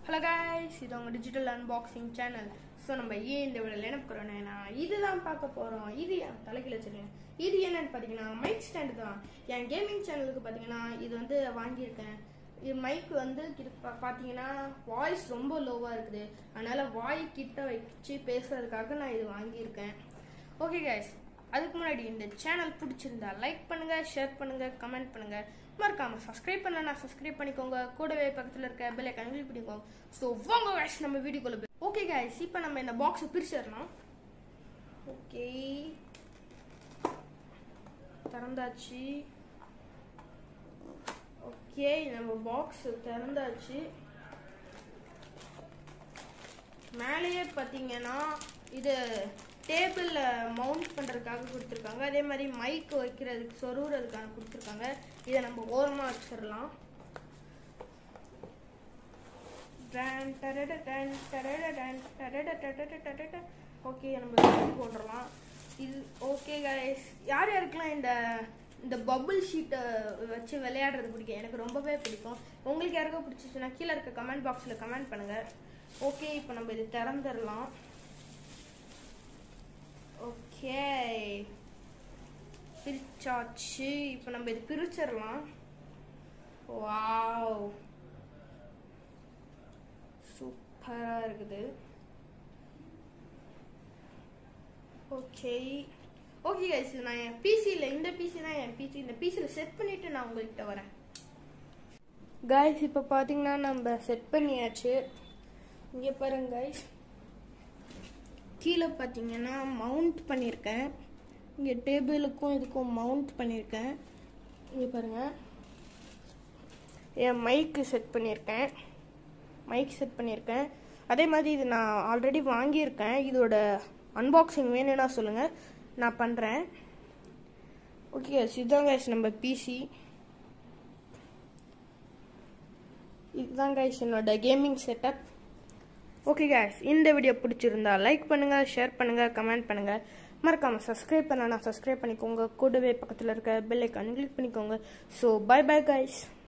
hello guys இது உங்கள் digital unboxing channel so நம்ம ஏன் இந்த விட என்ன போகிறோம்னா இதுதான் பார்க்க போகிறோம் இது என் தலைக்கில் வச்சிருக்கேன் இது என்னன்னு பார்த்தீங்கன்னா மைக் ஸ்டாண்டு தான் என் கேமிங் சேனலுக்கு பார்த்தீங்கன்னா இது வந்து வாங்கியிருக்கேன் இது மைக் வந்து கிட்ட பா- பார்த்தீங்கன்னா வாய்ஸ் ரொம்ப லோவாக இருக்குது அதனால் வாய் கிட்ட வச்சு பேசுறதுக்காக நான் இது வாங்கியிருக்கேன் ஓகே guys அதுக்கு முன்னாடி இந்த சேனல் பிடிச்சிருந்தா லைக் பண்ணுங்க ஷேர் பண்ணுங்க கமெண்ட் பண்ணுங்க மறக்காம சப்ஸ்கிரைப் பண்ணலனா சப்ஸ்கிரைப் பண்ணிக்கோங்க கூடவே பக்கத்தில் இருக்க பெல் ஐக்கான் கிளிக் பண்ணிக்கோங்க ஸோ வாங்க guys நம்ம வீடியோக்குள்ள போய் ஓகே guys இப்போ நம்ம இந்த பாக்ஸை பிரிச்சிடலாம் ஓகே திறந்தாச்சு ஓகே நம்ம பாக்ஸ் திறந்தாச்சு மேலேயே பார்த்தீங்கன்னா இது டேபிளில் மவுண்ட் பண்ணுறதுக்காக கொடுத்துருக்காங்க அதே மாதிரி மைக் வைக்கிறதுக்கு சொருகிறதுக்காக கொடுத்துருக்காங்க இதை நம்ம ஓரமாக வச்சிடலாம் ஓகே நம்ம தூக்கி போட்டுடலாம் இது ஓகே கைஸ் யார் யாருக்கெல்லாம் இந்த இந்த பபுள் ஷீட்டை வச்சு விளையாடுறது பிடிக்கும் எனக்கு ரொம்பவே பிடிக்கும் உங்களுக்கு யாருக்கோ பிடிச்சிச்சுன்னா கீழே இருக்க கமெண்ட் பாக்ஸில் கமெண்ட் பண்ணுங்கள் ஓகே இப்போ நம்ம இது திறந்துடலாம் ஓகே பிரிச்சாச்சு இப்போ நம்ம இது பிரிச்சிடலாம் வாவ் சூப்பராக இருக்குது ஓகே ஓகே கைஸ் நான் என் பிசியில் இந்த பிசி தான் என் பிசி இந்த பிசியில் செட் பண்ணிவிட்டு நான் உங்கள்கிட்ட வரேன் கைஸ் இப்போ பார்த்தீங்கன்னா நம்ம செட் பண்ணியாச்சு இங்கே பாருங்க கைஸ் கீழே பார்த்தீங்கன்னா மவுண்ட் பண்ணியிருக்கேன் இங்கே டேபிளுக்கும் இதுக்கும் மவுண்ட் பண்ணியிருக்கேன் இங்கே பாருங்கள் என் மைக்கு செட் பண்ணியிருக்கேன் மைக் செட் பண்ணியிருக்கேன் அதே மாதிரி இது நான் ஆல்ரெடி வாங்கியிருக்கேன் இதோட அன்பாக்சிங் வேணும்னா சொல்லுங்கள் நான் பண்ணுறேன் ஓகே இதுதான் கைஸ் நம்ம பிசி இதுதான் கைஸ் என்னோட கேமிங் செட்டப் ஓகே guys இந்த வீடியோ பிடிச்சிருந்தா லைக் பண்ணுங்க ஷேர் பண்ணுங்க கமெண்ட் பண்ணுங்க மறக்காம சப்ஸ்கிரைப் பண்ணனா சப்ஸ்கிரைப் பண்ணிக்கோங்க கூடவே பக்கத்தில் இருக்க பெல் ஐக்கான் கிளிக் பண்ணிக்கோங்க ஸோ பை பை guys